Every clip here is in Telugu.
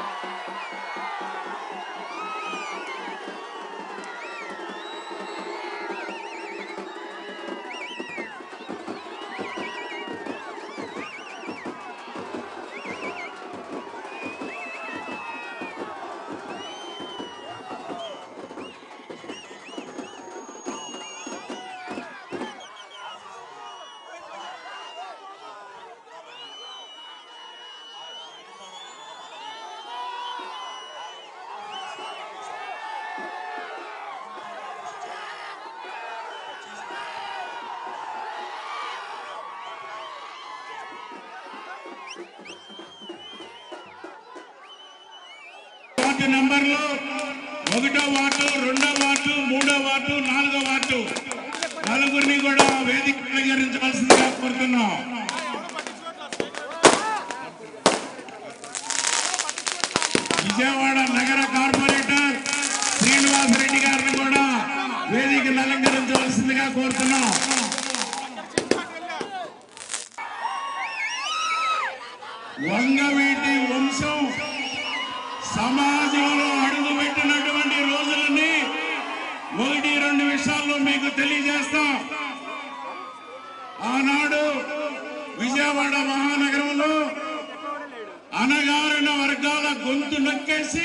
వార్డు నెంబర్లు ఒకటో వార్డు రెండో వార్డు మూడో వార్డు నాలుగో వార్డు నలుగురిని కూడా వేదిక అలంకరించవలసిందిగా కోరుతున్నాం విజయవాడ నగర కార్పొరేటర్ శ్రీనివాసరెడ్డి గారిని కూడా వేదికను అలంకరించవలసిందిగా కోరుతున్నాం వంగవీటి వంశం సమాజంలో అడుగు పెట్టినటువంటి రోజులని ఒకటి రెండు విషయాల్లో మీకు తెలియజేస్తాం ఆనాడు విజయవాడ మహానగరంలో అనగారిన వర్గాల గొంతు నొక్కేసి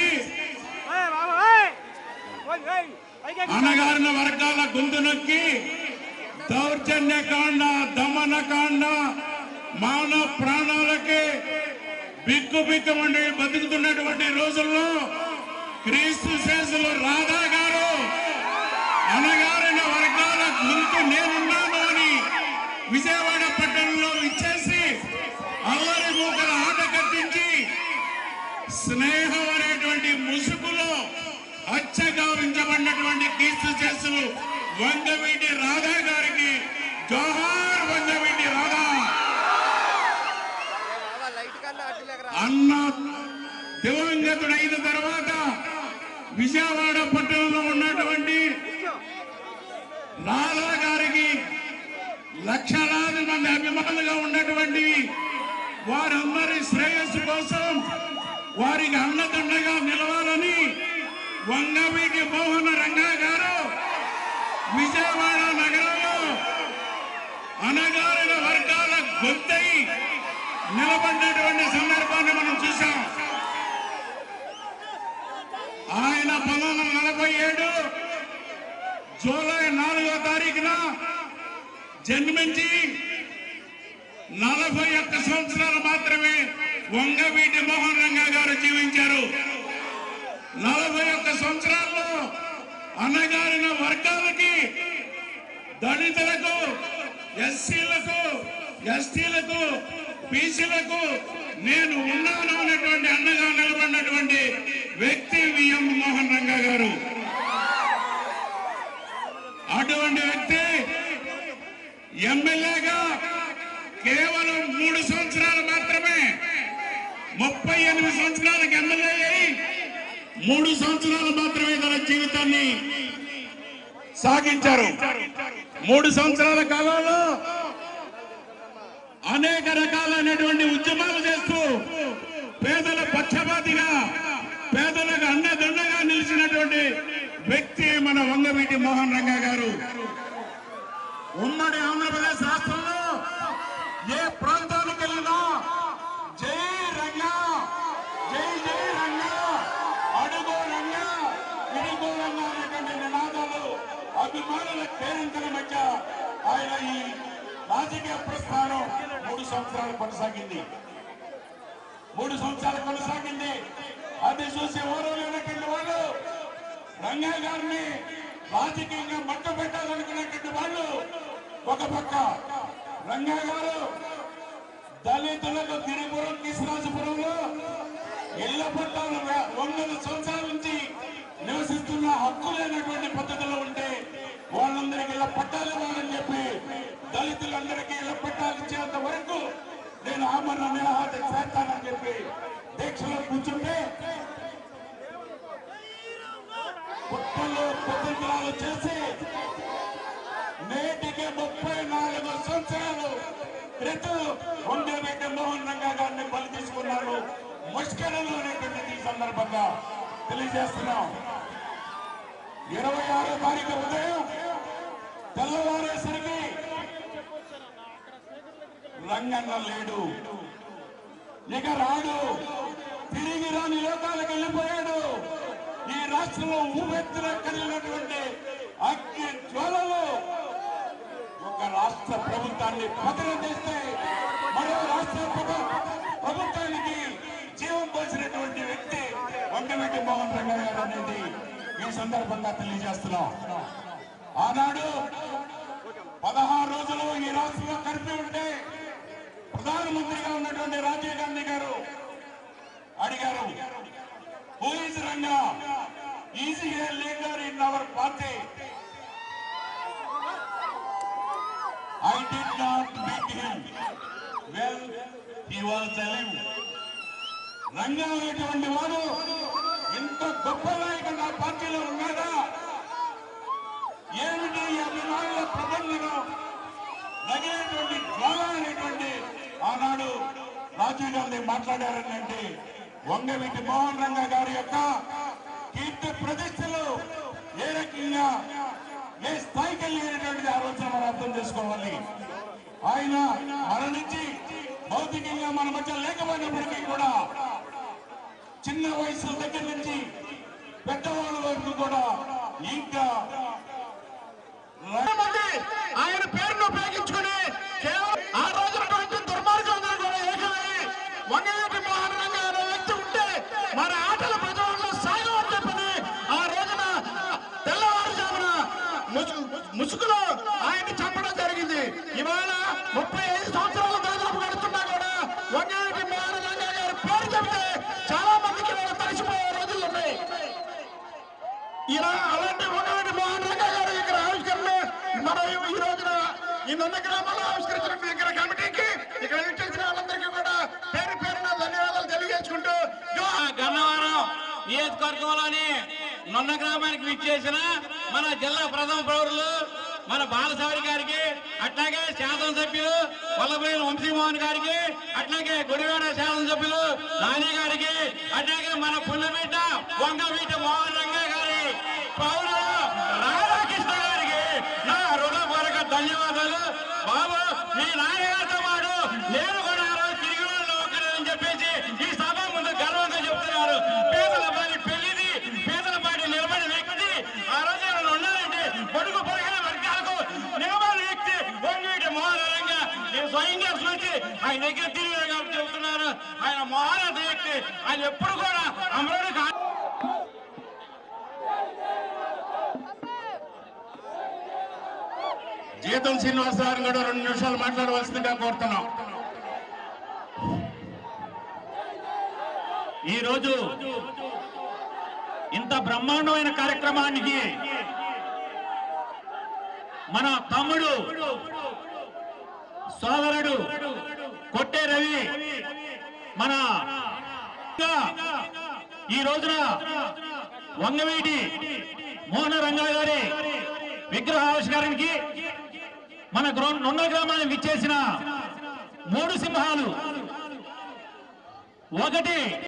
అనగారిన వర్గాల గొంతు నొక్కి దౌర్జన్యకాండ దమనకాండ మానవ ప్రాణాలకి బిక్కు బిక్కుమండి బతుకుతున్నటువంటి రోజుల్లో క్రీస్తు శేషులు రాధా గారు అనగారిన వర్గాల గొంతు నేనున్నాను అని విజయవాడ పట్టణంలో ఇచ్చేసి అల్లరి మూకల ఆట కట్టించి స్నేహం అనేటువంటి ముసుగులో హత్యగావించబడినటువంటి క్రీస్తు శేషులు వంగవీటి రాధా గారికి జోహార్ వంగవీటి రాధా లైట్ కన్నా అడ్డు లేకరా అన్న దివంగతుడైన తర్వాత విజయవాడ పట్టణంలో ఉన్నటువంటి రాధా గారికి లక్షలాది మంది అభిమానులుగా ఉన్నటువంటి వారందరి శ్రేయస్సు కోసం వారికి అన్నదండగా నిలవాలని వంగవీటి మోహన రంగా గారు విజయవాడ నగరంలో అనగారిన వర్గాల గొంతై నిలబడినటువంటి సందర్భాన్ని మనం చూసాం ఆయన పంతొమ్మిది వందల నలభై ఏడు జూలై నాలుగో తారీఖున జన్మించి నలభై ఒక్క సంవత్సరాలు మాత్రమే వంగవీటి మోహన్ రంగా గారు జీవించారు నలభై ఒక్క సంవత్సరాల్లో అన్నగారిన వర్గాలకి దళితులకు ఎస్సీలకు ఎస్టీలకు బీసీలకు నేను ఉన్నాను అనేటువంటి అండగా నిలబడినటువంటి వ్యక్తి విఎం మోహన్ రంగా గారు అటువంటి వ్యక్తి ఎమ్మెల్యేగా కేవలం మూడు సంవత్సరాలు మాత్రమే ముప్పై ఎనిమిది సంవత్సరాలకు ఎమ్మెల్యే అయి మూడు సంవత్సరాలు మాత్రమే తన జీవితాన్ని సాగించారు మూడు సంవత్సరాల కాలంలో అనేక రకాలైనటువంటి ఉద్యమాలు చేస్తూ పేదల పక్షపాతిగా పేదలకు అండదండగా నిలిచినటువంటి వ్యక్తి మన వంగవీటి మోహన్ రంగా గారు ఉమ్మడి ఆంధ్రప్రదేశ్ రాష్ట్రంలో ఏ ప్రాంతానికి వెళ్ళినా జై రంగా జై జై రంగా అడుగో రంగా ఇడుగో రంగా అనేటువంటి నినాదాలు అభిమానుల కేరింతల మధ్య ఆయన ఈ రాజకీయ ప్రస్థానం మూడు సంవత్సరాలు కొనసాగింది మూడు సంవత్సరాలు కొనసాగింది అది చూసి ఎవరు లేనటువంటి వాళ్ళు రంగా గారిని రాజకీయంగా మట్ట పెట్టాలనుకునేటువంటి వాళ్ళు ఒక పక్క రంగా గారు దళితులకు తిరుపురం కృష్ణరాజపురంలో ఇళ్ల పట్టాలు వే- వందల సంవత్సరాల నుంచి నివసిస్తున్న హక్కు లేనటువంటి పద్ధతిలో ఉంటే వాళ్ళందరికీ ఇళ్ల పట్టాలు ఇవ్వాలని చెప్పి దళితులందరికీ ఇళ్ల పట్టాలు ఇచ్చేంత వరకు నేను ఆమరణ నిరాహార చేస్తానని చెప్పి దీక్షలో కూర్చుంటే పుట్టలు కుటుంబాలు చేసి నేటికి ముప్పై నాలుగు సంవత్సరాలు క్రితం వంగవీటి మోహన్ రంగా గారిని బలి తీసుకున్నారు ముష్కరలు అనేటువంటిది ఈ తెలియజేస్తున్నాం ఇరవై ఆరో తారీఖు ఉదయం తెల్లవారేసరికి రంగన్న లేడు ఇక రాడు తిరిగి రాని లోకాలకు వెళ్ళిపోయాడు ఈ రాష్ట్రంలో ఊపెత్తున కలిగినటువంటి అగ్ని జ్వాలలు ఒక రాష్ట్ర ప్రభుత్వాన్ని పతనం చేస్తే మరో రాష్ట్ర ప్రభు- ప్రభుత్వానికి జీవం పోసినటువంటి వ్యక్తి వంగవెట్టి మోహన్ రంగ గారు అనేది ఈ సందర్భంగా తెలియజేస్తున్నాం ఆనాడు పదహారు రోజులు ఈ రాష్ట్రంలో కర్ఫ్యూ ఉంటే ప్రధానమంత్రిగా ఉన్నటువంటి రాజీవ్ గాంధీ గారు అడిగారు హూ ఇస్ రంగా ఈజీగా leader in our party I did not beat him. Well, he was alive. Ranga అనేటువంటి వాడు ఇంత గొప్ప నాయకుడు నా పార్టీలో ఉన్నాడా ఏమిటి ఈ అభిమానుల ప్రబంధనం నగినటువంటి జ్వాల అనేటువంటి ఆనాడు రాజీవ్ గాంధీ మాట్లాడారని అంటే వంగవీటి మోహన్ రంగ గారి యొక్క కీర్తి ప్రతిష్టలు ఏ రకంగా ఏ స్థాయికి వెళ్ళినటువంటిది ఆ రోజున మనం అర్థం చేసుకోవాలి ఆయన మరణించి భౌతికంగా మన మధ్య లేకపోయినప్పటికీ కూడా చిన్న వయసు దగ్గర నుంచి పెద్దవాళ్ళ వరకు కూడా ఇంకా మంది ఆయన పేరును ఉపయోగించుకుని కేవలం ఆ రోజునటువంటి దుర్మార్గంగా కూడా ఏకమై వంగవీటి మోహన్ రంగ అనే వ్యక్తి ఉంటే మన ఆటల ప్రజల్లో సాగం అని చెప్పని ఆ రోజున తెల్లవారుజామున ముసు- ముసుగులో ఆయన్ని చంపడం జరిగింది ఇవాళ ముప్పై ఐదు సంవత్సరాల దాదాపు గడుతున్నా కూడా వంగవీటి మోహన్ రంగ గారి పేరు చెబితే చాలా మందికి ఇవాళ తడిసిపోయే రోజులు ఉన్నాయి ఇలా అలాంటి ఒకటి మోహన్ రంగ గారి ఇక్కడ ఆవిష్కరణ మన ఈ- ఈ రోజున ఈ నన్న గ్రామంలో ఆవిష్కరించిన ఇక్కడ కమిటీకి ఇక్కడ విచ్చేసిన వాళ్ళందరికీ కూడా పేరు పేరున ధన్యవాదాలు తెలియజేసుకుంటూ జో- గన్నవరం నియోజకవర్గంలోని నొన్న గ్రామానికి విచ్చేసిన మన జిల్లా ప్రథమ పౌరులు మన బాలసవరి గారికి అట్లాగే శాసనసభ్యులు వల్లభైన వంశీమోహన్ గారికి అట్లాగే గుడివాడ శాసనసభ్యులు నాని గారికి అట్లాగే మన పుల్లబిడ్డ వంగబిడ్డ మోహన్ రంగ గారి పౌరులు రాధాకృష్ణ గారికి నా రుణపూర్వక ధన్యవాదాలు బాబు మీ నాన్నగారితో పాటు నేను కూడా ఆ రోజు తిరిగి వాళ్ళు ఒకరని చెప్పేసి ఈ సభ ముందు గర్వంగా చెప్తున్నారు పేదల పాటి పెళ్లిది పేదల పాటి నిలబడిన వ్యక్తి ఆ రోజు ఎవరైనా ఉన్నారంటే పొడుగు పొరగిన వర్గాలకు నిలబడిన వ్యక్తి వంగిటి మోహనంగా నేను స్వయంగా చూసి ఆయన దగ్గర తిరిగి కాబట్టి చెబుతున్నాను ఆయన మోహన వ్యక్తి ఆయన ఎప్పుడు కూడా అమరుడు కా జీతం శ్రీనివాసరావు కూడా రెండు నిమిషాలు మాట్లాడవలసిందిగా కోరుతున్నాం ఈ రోజు ఇంత బ్రహ్మాండమైన కార్యక్రమానికి మన తమ్ముడు సోదరుడు కొట్టే రవి మన ఈ రోజున వంగవీటి మోహన రంగా గారి విగ్రహ ఆవిష్కరణకి మన గ్రౌ నున్న గ్రామానికి విచ్చేసిన మూడు సింహాలు ఒకటి